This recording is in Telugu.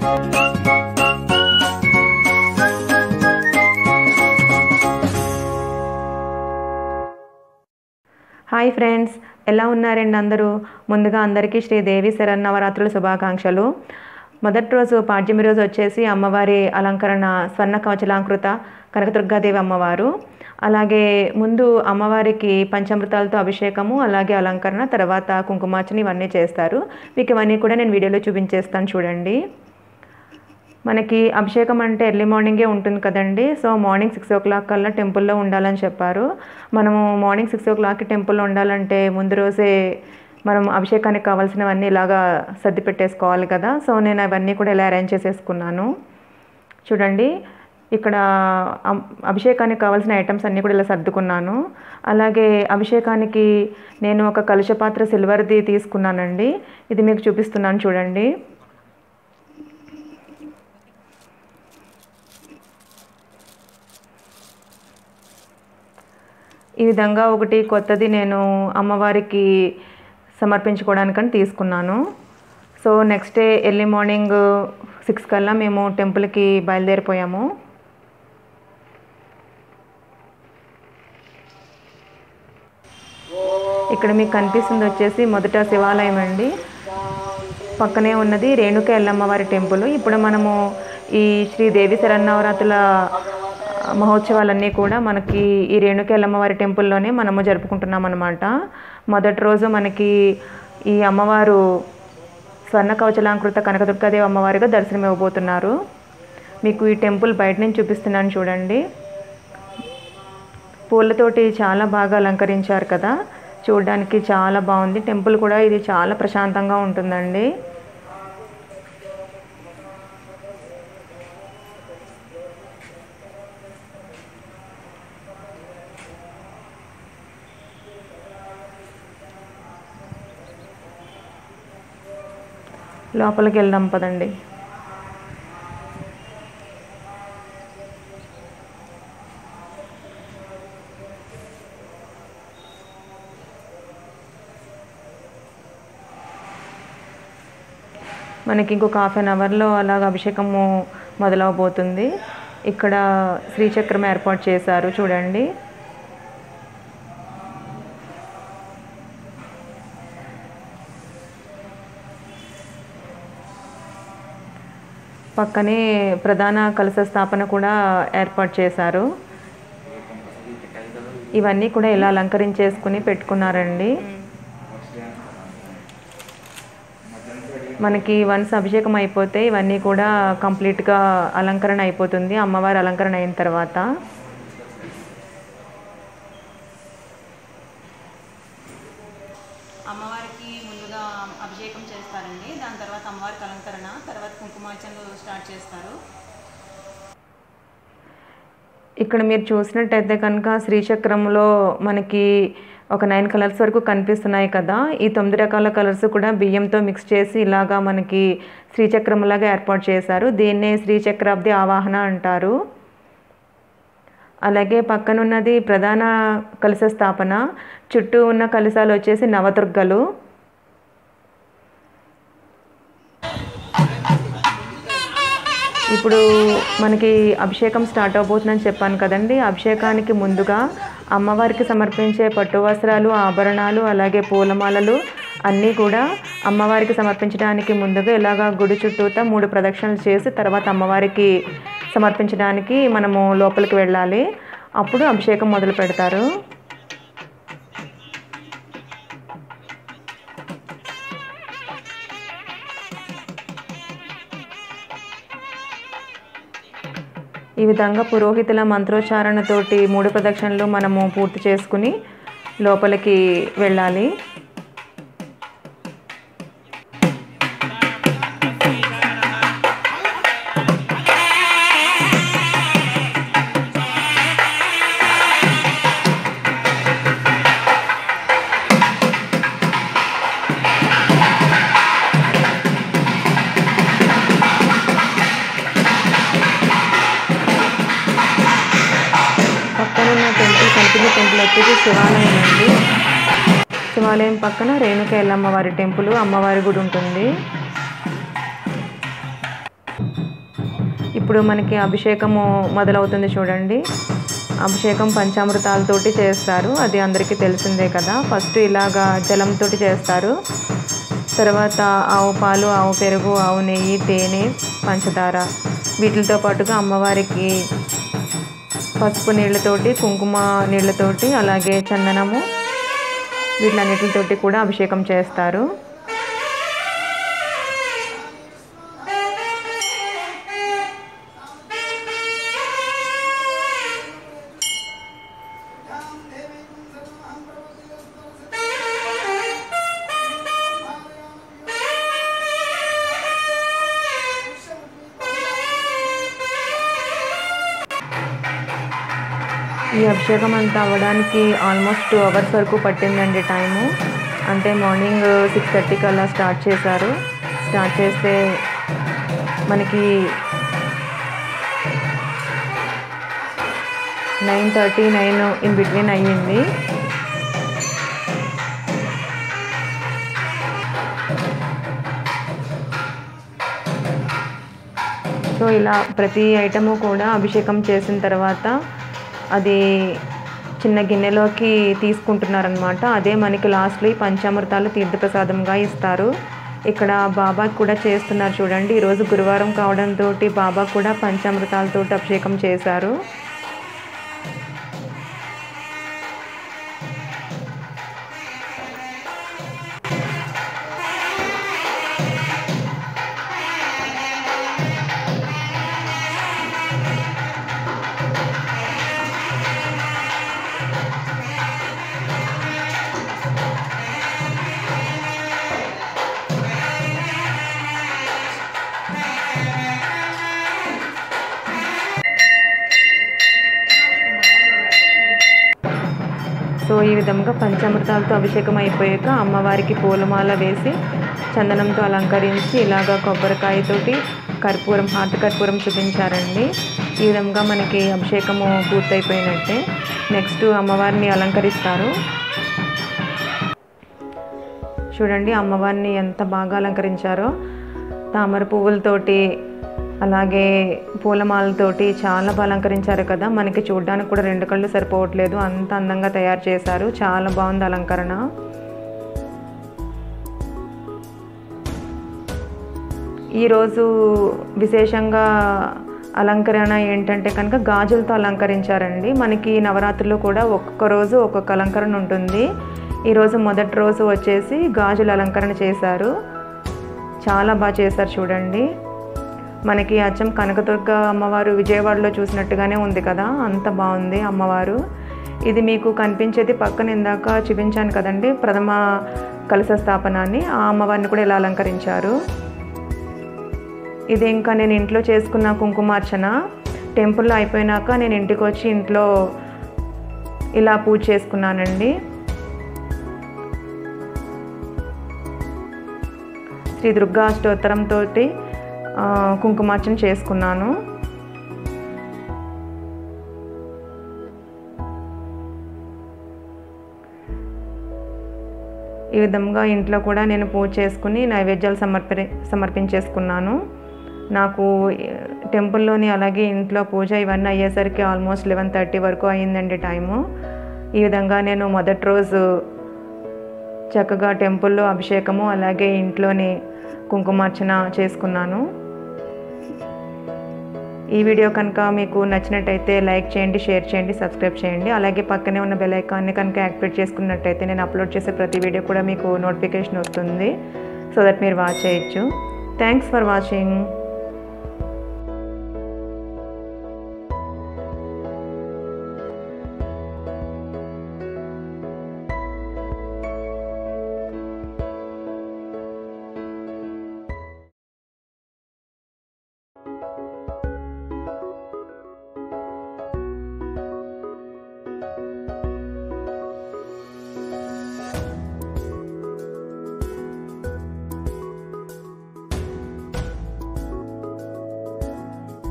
హాయ్ ఫ్రెండ్స్ ఎలా ఉన్నారండి అందరూ ముందుగా అందరికీ శ్రీదేవి శరన్నవరాత్రుల శుభాకాంక్షలు మొదటి రోజు పాడ్యమి రోజు వచ్చేసి అమ్మవారి అలంకరణ స్వర్ణ కవచలాంకృత కనకదుర్గాదేవి అమ్మవారు అలాగే ముందు అమ్మవారికి పంచామృతాలతో అభిషేకము అలాగే అలంకరణ తర్వాత కుంకుమార్చన ఇవన్నీ చేస్తారు మీకు ఇవన్నీ కూడా నేను వీడియోలో చూపించేస్తాను చూడండి మనకి అభిషేకం అంటే ఎర్లీ మార్నింగే ఉంటుంది కదండి so morning six o'clock కల్లా టెంపుల్లో ఉండాలని చెప్పారు మనము మార్నింగ్ సిక్స్ ఓ క్లాక్కి టెంపుల్లో ఉండాలంటే ముందు రోజే మనం అభిషేకానికి కావాల్సినవన్నీ ఇలాగా సర్ది పెట్టేసుకోవాలి కదా సో నేను అవన్నీ కూడా ఇలా అరేంజ్ చేసేసుకున్నాను చూడండి ఇక్కడ అం- అభిషేకానికి కావాల్సిన ఐటమ్స్ అన్నీ కూడా ఇలా సర్దుకున్నాను అలాగే అభిషేకానికి నేను ఒక కలుష పాత్ర సిల్వర్ది తీసుకున్నానండి ఇది మీకు చూపిస్తున్నాను చూడండి ఈ విధంగా ఒకటి కొత్తది నేను అమ్మవారికి సమర్పించుకోవడానికని తీసుకున్నాను so next day early morning six కల్లా మేము టెంపుల్కి బయలుదేరిపోయాము ఇక్కడ మీకు కనిపిస్తుంది వచ్చేసి మొదట శివాలయం అండి పక్కనే ఉన్నది రేణుక ఎల్లమ్మవారి టెంపుల్ ఇప్పుడు మనము ఈ శ్రీదేవి శరన్నవరాత్రుల మహోత్సవాలన్నీ కూడా మనకి ఈ రేణుక ఎల్లమ్మవారి టెంపుల్లోనే మనము జరుపుకుంటున్నాం అనమాట మొదటి రోజు మనకి ఈ అమ్మవారు స్వర్ణ కవచలాంకృత కనకదుర్గాదేవి అమ్మవారిగా దర్శనం ఇవ్వబోతున్నారు మీకు ఈ టెంపుల్ బయట నుంచి చూపిస్తున్నాను చూడండి పూలతోటి చాలా బాగా అలంకరించారు కదా చూడడానికి చాలా బాగుంది టెంపుల్ కూడా ఇది చాలా ప్రశాంతంగా ఉంటుందండి లోపలికి వెళ్దాం పదండి మనకి ఇంకొక హాఫ్ అన్ అవర్లో అలాగ అభిషేకము మొదలవబోతుంది ఇక్కడ శ్రీచక్రం ఏర్పాటు చేశారు చూడండి పక్కనే ప్రధాన కలశ స్థాపన కూడా ఏర్పాటు చేశారు ఇవన్నీ కూడా ఇలా అలంకరించేసుకుని పెట్టుకున్నారండి మనకి వన్స్ అభిషేకం అయిపోతే ఇవన్నీ కూడా కంప్లీట్గా అలంకరణ అయిపోతుంది అమ్మవారి అలంకరణ అయిన తర్వాత అమ్మవారికి ముందుగా అభిషేకం చేస్తారండి దాని తర్వాత అమ్మవారికి అలంకరణ తర్వాత కుంకుమార్చనలు స్టార్ట్ చేస్తారు ఇక్కడ మీరు చూసినట్టయితే కనుక శ్రీచక్రంలో మనకి ఒక నైన్ కలర్స్ వరకు కనిపిస్తున్నాయి కదా ఈ తొమ్మిది రకాల కలర్స్ కూడా బియ్యంతో మిక్స్ చేసి ఇలాగా మనకి శ్రీచక్రంలాగా ఏర్పాటు చేశారు దీన్నే శ్రీచక్రాబ్ది ఆవాహన అంటారు అలాగే పక్కనున్నది ప్రధాన కలశ స్థాపన చుట్టూ ఉన్న కలశాలు వచ్చేసి నవదుర్గలు ఇప్పుడు మనకి అభిషేకం స్టార్ట్ అవబోతుందని చెప్పాను కదండి అభిషేకానికి ముందుగా అమ్మవారికి సమర్పించే పట్టు వస్త్రాలు ఆభరణాలు అలాగే పూలమాలలు అన్నీ కూడా అమ్మవారికి సమర్పించడానికి ముందుగా ఇలాగా గుడి చుట్టూతా మూడు ప్రదక్షిణలు చేసి తర్వాత అమ్మవారికి సమర్పించడానికి మనము లోపలికి వెళ్ళాలి అప్పుడు అభిషేకం మొదలు పెడతారు ఈ విధంగా పురోహితుల మంత్రోచ్చారణతోటి మూడు ప్రదక్షిణలు మనము పూర్తి చేసుకుని లోపలికి వెళ్ళాలి పక్కనున్న టెంపుల్ కల్పిన టెంపుల్ వచ్చేసి శివాలయం అండి శివాలయం పక్కన రేణుక ఎల్లమ్మ వారి టెంపుల్ అమ్మవారి గుడి ఉంటుంది ఇప్పుడు మనకి అభిషేకము మొదలవుతుంది చూడండి అభిషేకం పంచామృతాలతోటి చేస్తారు అది అందరికీ తెలిసిందే కదా ఫస్ట్ ఇలాగా జలంతో చేస్తారు తర్వాత ఆవు పాలు ఆవు పెరుగు ఆవు నెయ్యి తేనె పంచదార వీటితో పాటుగా అమ్మవారికి పసుపు నీళ్ళతోటి కుంకుమ నీళ్ళతోటి అలాగే చందనము వీటిలన్నిటితోటి కూడా అభిషేకం చేస్తారు ఈ అభిషేకం అంతా అవ్వడానికి ఆల్మోస్ట్ టూ అవర్స్ వరకు పట్టిందండి టైము అంటే మార్నింగ్ సిక్స్ థర్టీకి అలా స్టార్ట్ చేశారు స్టార్ట్ చేస్తే మనకి nine thirty nine in between అయ్యింది సో ఇలా ప్రతి ఐటము కూడా అభిషేకం చేసిన తర్వాత అది చిన్న గిన్నెలోకి తీసుకుంటున్నారనమాట అదే మనకి లాస్ట్లో ఈ పంచామృతాలు తీర్థప్రసాదంగా ఇస్తారు ఇక్కడ బాబాకి కూడా చేస్తున్నారు చూడండి ఈరోజు గురువారం కావడంతో బాబా కూడా పంచామృతాలతో అభిషేకం చేశారు సో ఈ విధంగా పంచామృతాలతో అభిషేకం అయిపోయాక అమ్మవారికి పూలమాల వేసి చందనంతో అలంకరించి ఇలాగా కొబ్బరికాయతోటి కర్పూరం హాత కర్పూరం చూపించారండి ఈ విధంగా మనకి అభిషేకము పూర్తయిపోయినట్టే నెక్స్ట్ అమ్మవారిని అలంకరిస్తారు చూడండి అమ్మవారిని ఎంత బాగా అలంకరించారో తామర పువ్వులతోటి అలాగే పూలమాలతోటి చాలా బాగా అలంకరించారు కదా మనకి చూడడానికి కూడా రెండు కళ్ళు సరిపోవట్లేదు అంత అందంగా తయారు చేశారు చాలా బాగుంది అలంకరణ ఈరోజు విశేషంగా అలంకరణ ఏంటంటే కనుక గాజులతో అలంకరించారండి మనకి నవరాత్రులు కూడా ఒక్కొక్క రోజు ఒక్కొక్క అలంకరణ ఉంటుంది ఈరోజు మొదటి రోజు వచ్చేసి గాజుల అలంకరణ చేశారు చాలా బాగా చేశారు చూడండి మనకి అచ్చం కనకదుర్గ అమ్మవారు విజయవాడలో చూసినట్టుగానే ఉంది కదా అంత బాగుంది అమ్మవారు ఇది మీకు కనిపించేది పక్కన ఇందాక చూపించాను కదండి ప్రథమ కలశ స్థాపనాన్ని ఆ అమ్మవారిని కూడా ఇలా అలంకరించారు ఇది ఇంకా నేను ఇంట్లో చేసుకున్న కుంకుమార్చన టెంపుల్లో అయిపోయినాక నేను ఇంటికి వచ్చి ఇంట్లో ఇలా పూజ చేసుకున్నానండి శ్రీ దుర్గా అష్టోత్తరంతో కుంకుమార్చన చేసుకున్నాను ఈ విధంగా ఇంట్లో కూడా నేను పూజ చేసుకుని నైవేద్యాలు సమర్పి సమర్పించేసుకున్నాను నాకు టెంపుల్లోని అలాగే ఇంట్లో పూజ ఇవన్నీ అయ్యేసరికి ఆల్మోస్ట్ లెవెన్ థర్టీ వరకు అయ్యిందండి టైము ఈ విధంగా నేను మొదటి రోజు చక్కగా టెంపుల్లో అభిషేకము అలాగే ఇంట్లోని కుంకుమార్చన చేసుకున్నాను ఈ వీడియో కనుక మీకు నచ్చినట్టయితే లైక్ చేయండి షేర్ చేయండి సబ్స్క్రైబ్ చేయండి అలాగే పక్కనే ఉన్న బెల్ ఐకాన్ని కనుక యాక్టివేట్ చేసుకున్నట్టయితే నేను అప్లోడ్ చేసే ప్రతి వీడియో కూడా మీకు నోటిఫికేషన్ వస్తుంది సో దట్ మీరు వాచ్ చేయొచ్చు థ్యాంక్స్ ఫర్ వాచింగ్